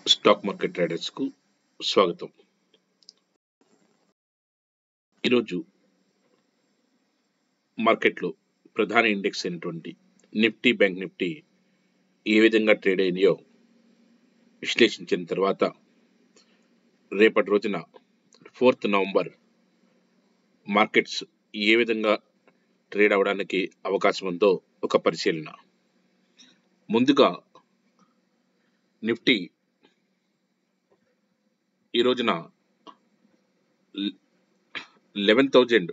stock market ట్రేడర్స్కు స్వాగతం ఈరోజు మార్కెట్లో ప్రధాన ఇండెక్స్ అయినటువంటి నిఫ్టీ బ్యాంక్ నిఫ్టీ ఏ విధంగా ట్రేడ్ అయినాయో విశ్లేషించిన తర్వాత రేపటి రోజున ఫోర్త్ నవంబర్ మార్కెట్స్ ఏ విధంగా ట్రేడ్ అవడానికి అవకాశం ఉందో ఒక పరిశీలన ముందుగా నిఫ్టీ ఈ రోజున eleven thousand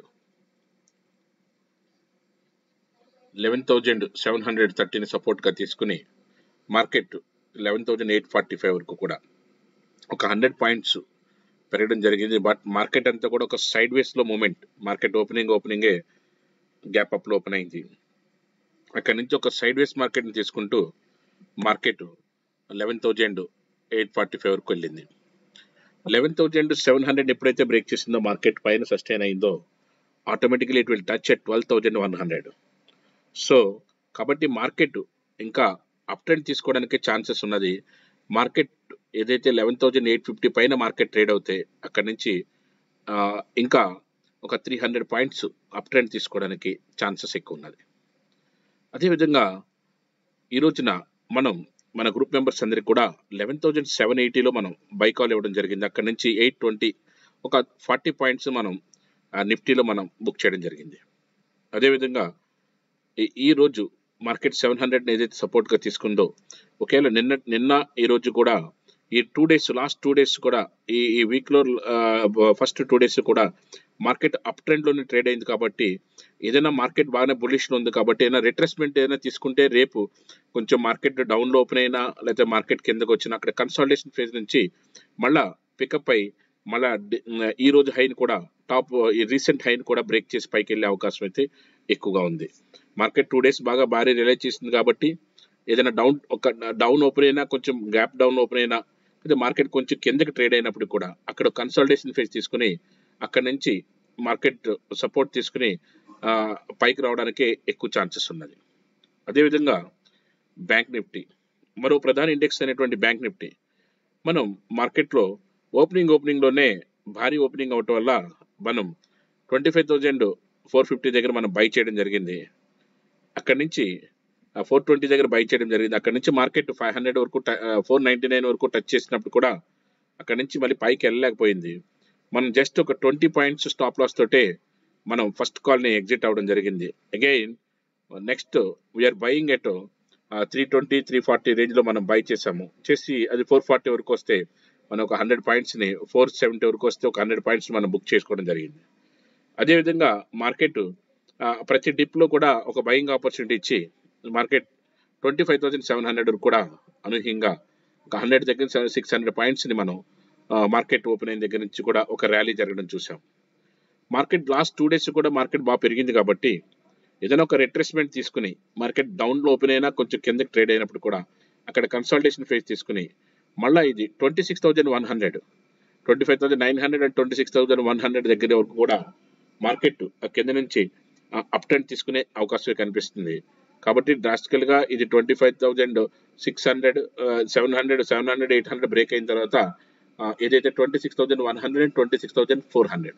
eleven thousand seven hundred థర్టీని సపోర్ట్గా తీసుకుని market eleven thousand eight forty five వరకు కూడా ఒక హండ్రెడ్ పాయింట్స్ పెరగడం జరిగింది బట్ మార్కెట్ అంతా కూడా ఒక సైడ్ వేస్లో మూమెంట్ మార్కెట్ ఓపెనింగ్ ఓపెనింగే గ్యాప్ అప్లో ఓపెన్ అయింది అక్కడి నుంచి ఒక సైడ్ వేస్ మార్కెట్ని తీసుకుంటూ market eleven thousand eight forty five వరకు వెళ్ళింది లెవెన్ థౌజండ్ సెవెన్ హండ్రెడ్ ఎప్పుడైతే బ్రేక్ చేసిందో మార్కెట్ పైన సస్టైన్ అయిందో automatically it will touch at twelve thousand one hundred so కాబట్టి మార్కెట్ ఇంకా అప్ ట్రెండ్ తీసుకోవడానికి ఛాన్సెస్ ఉన్నది మార్కెట్ ఏదైతే లెవెన్ థౌజండ్ ఎయిట్ ఫిఫ్టీ పైన మార్కెట్ ట్రేడ్ అవుతాయి అక్కడి నుంచి ఆ, ఇంకా ఒక three hundred points up trend తీసుకోవడానికి ఛాన్సెస్ ఎక్కువ ఉన్నది అదేవిధంగా ఈ రోజున మనం మన గ్రూప్ మెంబర్స్ అందరికి కూడా లెవెన్ థౌజండ్ సెవెన్ ఎయిటీలో మనం బై కాల్ ఇవ్వడం జరిగింది అక్కడ నుంచి ఎయిట్ ట్వంటీ ఒక ఫార్టీ పాయింట్స్ మనం ఆ, నిఫ్టీలో మనం బుక్ చేయడం జరిగింది అదేవిధంగా ఈ- ఈ రోజు మార్కెట్ సెవెన్ హండ్రెడ్ ఏదైతే సపోర్ట్గా తీసుకుందో ఒకవేళ నిన్న నిన్న ఈ రోజు కూడా ఈ two days last two days కూడా ఈ ఈ వీక్లో ఫస్ట్ టూ డేస్ కూడా మార్కెట్ అప్ ట్రెండ్లోనే ట్రేడ్ అయింది కాబట్టి ఏదైనా మార్కెట్ బాగానే బులిష్లో ఉంది కాబట్టి ఏదైనా రిట్రెస్మెంట్ ఏదైనా తీసుకుంటే రేపు కొంచెం మార్కెట్ డౌన్లో ఓపెన్ అయినా లేకపోతే మార్కెట్ కిందకు వచ్చినా అక్కడ కన్సాలిడేషన్ ఫేజ్ నుంచి మళ్ళా పికప్ అయి మళ్ళా డి- ఈ రోజు హైని కూడా టాప్ ఈ రీసెంట్ హైని కూడా బ్రేక్ చేసి పైకి వెళ్ళే అవకాశం అయితే ఎక్కువగా ఉంది మార్కెట్ టూ డేస్ బాగా భారీ రిలైజ్ చేసింది కాబట్టి ఏదైనా డౌన్ ఒక డౌన్ ఓపెన్ అయినా కొంచెం గ్యాప్ డౌన్ ఓపెన్ అయినా లేదా మార్కెట్ కొంచెం కిందకి ట్రేడ్ అయినప్పుడు కూడా అక్కడ కన్సల్టేషన్ ఫేజ్ తీసుకుని అక్కడ నుంచి మార్కెట్ సపోర్ట్ తీసుకుని ఆ, పైకి రావడానికి ఎక్కువ ఛాన్సెస్ ఉన్నది అదేవిధంగా బ్యాంక్ నిఫ్టీ మరో ప్రధాన ఇండెక్స్ అయినటువంటి బ్యాంక్ నిఫ్టీ మనం మార్కెట్లో ఓపెనింగ్ ఓపెనింగ్లోనే భారీ ఓపెనింగ్ అవటం వల్ల మనం twenty five thousand four fifty దగ్గర మనం బై చేయడం జరిగింది అక్కడి నుంచి ఫోర్ ట్వంటీ దగ్గర బై చేయడం జరిగింది అక్కడ నుంచి మార్కెట్ ఫైవ్ హండ్రెడ్ వరకు ఫోర్ నైంటీ నైన్ వరకు టచ్ చేసినప్పుడు కూడా అక్కడ నుంచి మళ్ళీ పైకి వెళ్ళలేకపోయింది మనం జస్ట్ ఒక ట్వంటీ పాయింట్స్ స్టాప్ లాస్ తోటే మనం ఫస్ట్ కాల్ని ఎగ్జిట్ అవ్వడం జరిగింది again next we're buying at three twenty three forty రేంజ్లో మనం బై చేసాము చేసి అది ఫోర్ ఫార్టీ వరకు వస్తే మనం ఒక హండ్రెడ్ పాయింట్స్ని ఫోర్ సెవెంటీ వరకు వస్తే ఒక హండ్రెడ్ పాయింట్స్ మనం బుక్ చేసుకోవడం జరిగింది అదేవిధంగా మార్కెట్ ప్రతి డిప్లో కూడా ఒక బయింగ్ ఆపర్చునిటీ ఇచ్చి market twenty five thousand seven hundred కూడా అనూహ్యంగా ఒక హండ్రెడ్ దగ్గర సిక్స్ హండ్రెడ్ పాయింట్స్ని మనం మార్కెట్ ఓపెన్ అయిన దగ్గర నుంచి కూడా ఒక ర్యాలీ జరగడం చూసాం మార్కెట్ లాస్ట్ టూ డేస్ కూడా మార్కెట్ బాగా పెరిగింది కాబట్టి ఏదైనా ఒక రిట్రెస్మెంట్ తీసుకుని మార్కెట్ డౌన్లో ఓపెన్ అయినా కొంచెం కిందకి ట్రేడ్ అయినప్పుడు కూడా అక్కడ కన్సల్టేషన్ ఫేజ్ తీసుకుని మళ్ళీ ఇది twenty six thousand one hundred twenty five thousand nine hundred and twenty six thousand one hundred దగ్గర వరకు కూడా మార్కెట్ కింద నుంచి అప్ ట్రెండ్ తీసుకునే అవకాశం కనిపిస్తుంది కాబట్టి డ్రాస్టికల్ గా ఇది twenty five thousand six hundred seven hundred seven hundred eight hundred break అయిన తర్వాత ఆ, ఏదైతే twenty six thousand one hundred twenty six thousand four hundred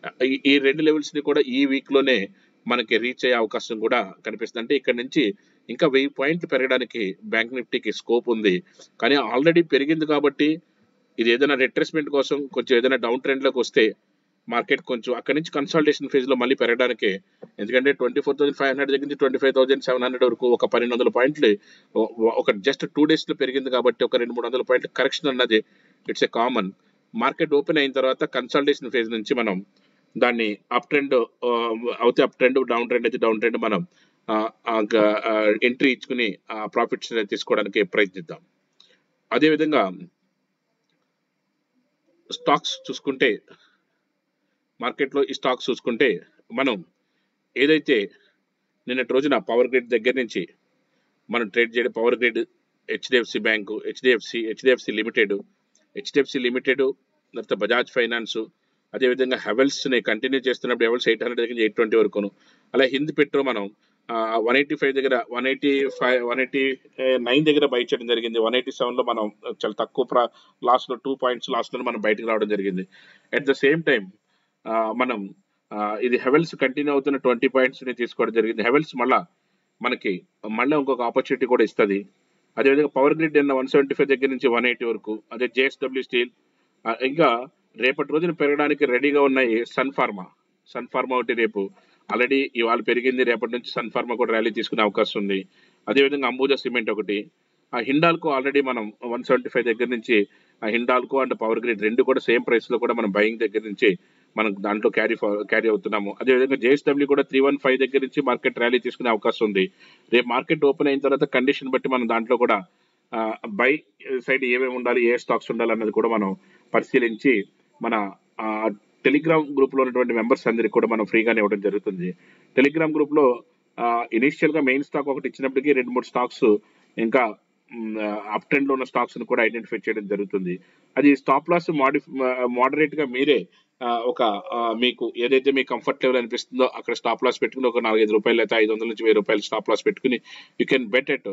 ఈ రెండు లెవెల్స్ ని కూడా ఈ వీక్ లోనే మనకి రీచ్ అయ్యే అవకాశం కూడా కనిపిస్తుంది అంటే ఇక్కడ నుంచి ఇంకా వెయ్యి పాయింట్లు పెరగడానికి బ్యాంక్ నిఫ్టీకి స్కోప్ ఉంది కానీ ఆల్రెడీ పెరిగింది కాబట్టి ఇది ఏదైనా రిట్రెస్మెంట్ కోసం కొంచెం ఏదైనా డౌన్ ట్రెండ్ లోకి వస్తే మార్కెట్ కొంచెం అక్కడ నుంచి కన్సల్టేషన్ ఫేజ్ లో మళ్ళీ పెరగడానికి ఎందుకంటే twenty four thousand five hundred దగ్గర నుంచి twenty five thousand seven hundred వరకు ఒక పన్నెండు వందల పాయింట్లు ఒ- ఒక జస్ట్ టూ డేస్ లో పెరిగింది కాబట్టి ఒక రెండు మూడు వందల పాయింట్లు కరెక్షన్ అన్నది it's a common market open అయిన తర్వాత కన్సల్టేషన్ ఫేజ్ నుంచి మనం దాన్ని అప్ ట్రెండ్ అవుతే అప్ ట్రెండ్ డౌన్ ట్రెండ్ అయితే డౌన్ ట్రెండ్ మనం ఎంట్రీ ఇచ్చుకుని ప్రాఫిట్స్ తీసుకోవడానికి ప్రయత్నిద్దాం అదేవిధంగా స్టాక్స్ చూసుకుంటే మార్కెట్లో ఈ స్టాక్స్ చూసుకుంటే మనం ఏదైతే నిన్నటి రోజున పవర్ గ్రిడ్ దగ్గర నుంచి మనం ట్రేడ్ చేయడం power grid HDFC bank HDFC HDFC limited HDFC limited తర్వాత బజాజ్ ఫైనాన్స్ అదేవిధంగా హెవెల్స్ని కంటిన్యూ చేస్తున్నప్పుడు హెవెల్స్ ఎయిట్ హండ్రెడ్ దగ్గర ఎయిట్ ట్వంటీ వరకును అలా హింద్ పెట్రో మనం వన్ ఎయిటీ ఫైవ్ దగ్గర one eighty five one eighty nine దగ్గర బయట చేయడం జరిగింది వన్ ఎయిటీ సెవెన్లో మనం చాలా తక్కువ ప్రా లాస్ట్లో టూ పాయింట్స్ లాస్ట్లో మనం బయటకు రావడం జరిగింది అట్ ద సేమ్ టైం మనం ఆ, ఇది హెవెల్స్ కంటిన్యూ అవుతున్న ట్వంటీ పాయింట్స్ ని తీసుకోవడం జరిగింది హెవెల్స్ మళ్ళా మనకి మళ్ళీ ఇంకొక ఆపర్చునిటీ కూడా ఇస్తుంది అదేవిధంగా పవర్ గ్రిడ్ నిన్న వన్ సెవెంటీ ఫైవ్ దగ్గర నుంచి వన్ ఎయిటీ వరకు అదే జేఎస్డబ్ల్యూ స్టీల్ ఆ, ఇంకా రేపటి రోజున పెరగడానికి రెడీగా ఉన్నాయి సన్ ఫార్మా సన్ ఫార్మా ఒకటి రేపు ఆల్రెడీ ఇవాళ పెరిగింది రేపటి నుంచి సన్ ఫార్మా కూడా ర్యాలీ తీసుకునే అవకాశం ఉంది అదేవిధంగా అంబూజా సిమెంట్ ఒకటి ఆ హిండాల్కో ఆల్రెడీ మనం వన్ సెవెంటీ ఫైవ్ దగ్గర నుంచి ఆ హిండాల్కో అండ్ పవర్ గ్రిడ్ రెండు కూడా సేమ్ ప్రైస్ లో కూడా మనం బయింగ్ దగ్గర నుంచి మనం దాంట్లో క్యారీ క్యారీ అవుతున్నాము అదేవిధంగా జేఎస్డబ్ల్యూ కూడా త్రీ వన్ ఫైవ్ దగ్గర నుంచి మార్కెట్ ర్యాలీ తీసుకునే అవకాశం ఉంది రేపు మార్కెట్ ఓపెన్ అయిన తర్వాత కండిషన్ బట్టి మనం దాంట్లో కూడా బై సైడ్ ఏమేమి ఉండాలి ఏ స్టాక్స్ ఉండాలి అన్నది కూడా మనం పరిశీలించి మన టెలిగ్రామ్ గ్రూప్ లో ఉన్నటువంటి మెంబర్స్ అందరికి కూడా మనం ఫ్రీగానే ఇవ్వడం జరుగుతుంది టెలిగ్రామ్ గ్రూప్ లో ఇనిషియల్ గా మెయిన్ స్టాక్ ఒకటి ఇచ్చినప్పటికీ రెండు మూడు స్టాక్స్ ఇంకా అప్ ట్రెండ్ లో ఉన్న స్టాక్స్ ని కూడా ఐడెంటిఫై చేయడం జరుగుతుంది అది స్టాప్ లాస్ మాడి మోడరేట్ గా మీరే ఆ, ఒక ఆ, మీకు ఏదైతే మీ కంఫర్ట్ లెవెల్ అనిపిస్తుందో అక్కడ స్టాప్ లాస్ పెట్టుకుని ఒక నాలుగైదు రూపాయలు అయితే ఐదు వందల నుంచి వెయ్యి రూపాయలు స్టాప్ లాస్ పెట్టుకుని you can bet at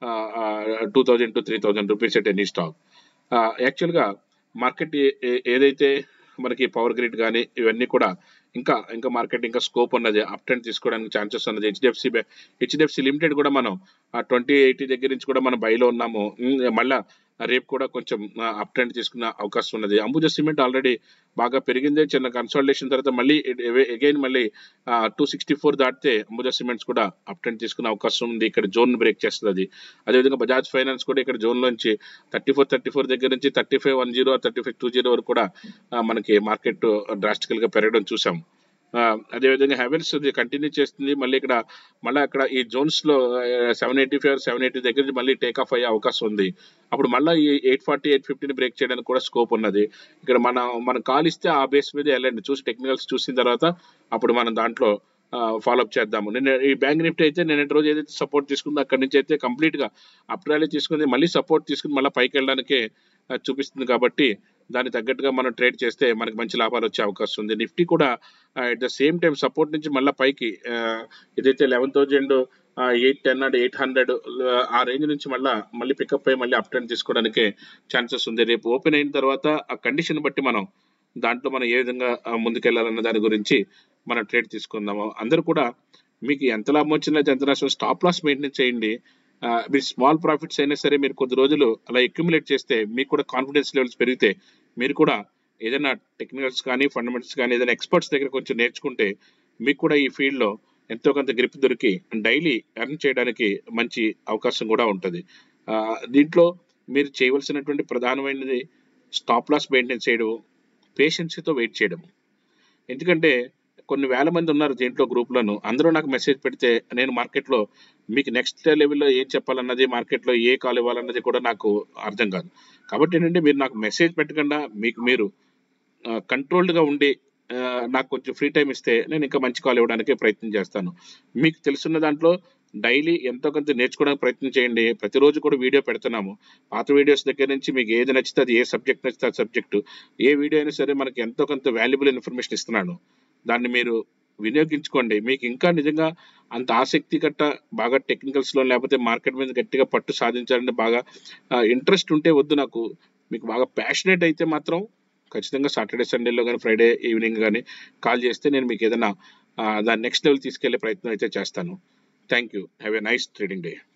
two thousand to three thousand rupees at any stock యాక్చువల్గా మార్కెట్ ఏదైతే మనకి పవర్ గ్రిడ్ కానీ ఇవన్నీ కూడా ఇంకా ఇంకా మార్కెట్ ఇంకా స్కోప్ ఉన్నది అప్ ట్రెండ్ తీసుకోవడానికి ఛాన్సెస్ ఉన్నది హెచ్డిఎఫ్సి హెచ్డిఎఫ్సి లిమిటెడ్ కూడా మనం ట్వంటీ ఎయిటీ దగ్గర నుంచి కూడా మనం బైలో ఉన్నాము ఉమ్, మళ్ళా రేపు కూడా కొంచెం అప్ ట్రెండ్ తీసుకునే అవకాశం ఉన్నది అంబుజా సిమెంట్ ఆల్రెడీ బాగా పెరిగింది చిన్న కన్సల్టేషన్ తర్వాత మళ్ళీ అగైన్ మళ్ళీ టూ సిక్స్టీ ఫోర్ దాటితే అంబుజా సిమెంట్స్ కూడా అప్ ట్రెండ్ తీసుకునే అవకాశం ఉంది ఇక్కడ జోన్ బ్రేక్ చేస్తుంది అది అదేవిధంగా బజాజ్ ఫైనాన్స్ కూడా ఇక్కడ జోన్ లోంచి థర్టీ ఫోర్ థర్టీ ఫోర్ దగ్గర నుంచి thirty five one zero thirty five two zero వరకు కూడా ఆ, మనకి మార్కెట్ డ్రాస్టికల్ గా పెరగడం చూసాం ఆ, అదేవిధంగా హ్యావెల్స్ కంటిన్యూ చేస్తుంది మళ్ళీ ఇక్కడ మళ్ళీ అక్కడ ఈ జోన్స్ లో seven eighty five seven eighty దగ్గర నుంచి మళ్ళీ టేక్ ఆఫ్ అయ్యే అవకాశం ఉంది అప్పుడు మళ్ళీ ఈ ఎయిట్ ఫార్టీ ఎయిట్ ఫిఫ్టీని బ్రేక్ చేయడానికి కూడా స్కోప్ ఉన్నది ఇక్కడ మన మనం కాల్ ఇస్తే ఆ బేస్ మీద వెళ్ళండి చూసి టెక్నికల్స్ చూసిన తర్వాత అప్పుడు మనం దాంట్లో ఫాలోఅప్ చేద్దాము నేను ఈ బ్యాంక్ నిఫ్టీ అయితే నేను రోజు ఏదైతే సపోర్ట్ తీసుకుందో అక్కడి నుంచి అయితే కంప్లీట్ గా అప్ ర్యాలీ తీసుకుంది మళ్ళీ సపోర్ట్ తీసుకుని మళ్ళీ పైకి వెళ్ళడానికే ఆ, చూపిస్తుంది కాబట్టి దానికి తగ్గట్టుగా మనం ట్రేడ్ చేస్తే మనకి మంచి లాభాలు వచ్చే అవకాశం ఉంది నిఫ్టీ కూడా at the same time support నుంచి మళ్ళీ పైకి ఆ, ఏదైతే eleven thousand eight ten and eight hundred ఆ రేంజ్ నుంచి మళ్ళీ మళ్ళీ పికప్ అయ్యి మళ్ళీ అప్ ట్రెండ్ తీసుకోవడానికి ఛాన్సెస్ ఉంది రేపు ఓపెన్ అయిన తర్వాత ఆ కండిషన్ బట్టి మనం దాంట్లో మనం ఏ విధంగా ఆ, ముందుకెళ్లాలన్న దాని గురించి మనం ట్రేడ్ తీసుకుందాము అందరూ కూడా మీకు ఎంత లాభం వచ్చినా ఎంత నష్టం స్టాప్ లాస్ మెయింటైన్ చేయండి ఆ, మీరు స్మాల్ ప్రాఫిట్స్ అయినా సరే మీరు కొద్ది రోజులు అలా అక్యుములేట్ చేస్తే మీకు కూడా కాన్ఫిడెన్స్ లెవెల్స్ పెరిగితే మీరు కూడా ఏదైనా టెక్నికల్స్ కానీ ఫండమెంటల్స్ కానీ ఏదైనా ఎక్స్పర్ట్స్ దగ్గర కొంచెం నేర్చుకుంటే మీకు కూడా ఈ ఫీల్డ్ లో ఎంతో కొంత గ్రిప్ దొరికి డైలీ ఎర్న్ చేయడానికి మంచి అవకాశం కూడా ఉంటుంది ఆ, దీంట్లో మీరు చేయవలసినటువంటి ప్రధానమైనది స్టాప్ లాస్ మెయింటైన్ చేయడం పేషెన్సీతో వెయిట్ చేయడం ఎందుకంటే కొన్ని వేల మంది ఉన్నారు దీంట్లో గ్రూప్లను అందరూ నాకు మెసేజ్ పెడితే నేను మార్కెట్లో మీకు నెక్స్ట్ లెవెల్లో ఏం చెప్పాలన్నది మార్కెట్లో ఏ కాల్ ఇవ్వాలన్నది కూడా నాకు అర్థం కాదు కాబట్టి ఏంటంటే మీరు నాకు మెసేజ్ పెట్టకుండా మీకు మీరు కంట్రోల్డ్గా ఉండి ఆ, నాకు కొంచెం ఫ్రీ టైం ఇస్తే నేను ఇంకా మంచి కాల్ ఇవ్వడానికి ప్రయత్నం చేస్తాను మీకు తెలుసున్న దాంట్లో డైలీ ఎంతో కొంత నేర్చుకోవడానికి ప్రయత్నం చేయండి ప్రతిరోజు కూడా వీడియో పెడుతున్నాము పాత వీడియోస్ దగ్గర నుంచి మీకు ఏది నచ్చితే అది ఏ సబ్జెక్ట్ నచ్చితే ఆ సబ్జెక్టు ఏ వీడియో అయినా సరే మనకి ఎంతో కొంత వాల్యుబుల్ ఇన్ఫర్మేషన్ ఇస్తున్నాను దాన్ని మీరు వినియోగించుకోండి మీకు ఇంకా నిజంగా అంత ఆసక్తి గట్ట బాగా టెక్నికల్స్ లో లేకపోతే మార్కెట్ మీద గట్టిగా పట్టు సాధించాలంటే బాగా ఇంట్రెస్ట్ ఉంటే వద్దు నాకు మీకు బాగా ప్యాషనేట్ అయితే మాత్రం ఖచ్చితంగా సాటర్డే సండేలో కానీ ఫ్రైడే ఈవినింగ్ కానీ కాల్ చేస్తే నేను మీకు ఏదైనా ఆ, దాన్ని నెక్స్ట్ లెవెల్ తీసుకెళ్లే ప్రయత్నం అయితే చేస్తాను thank you have a nice trading day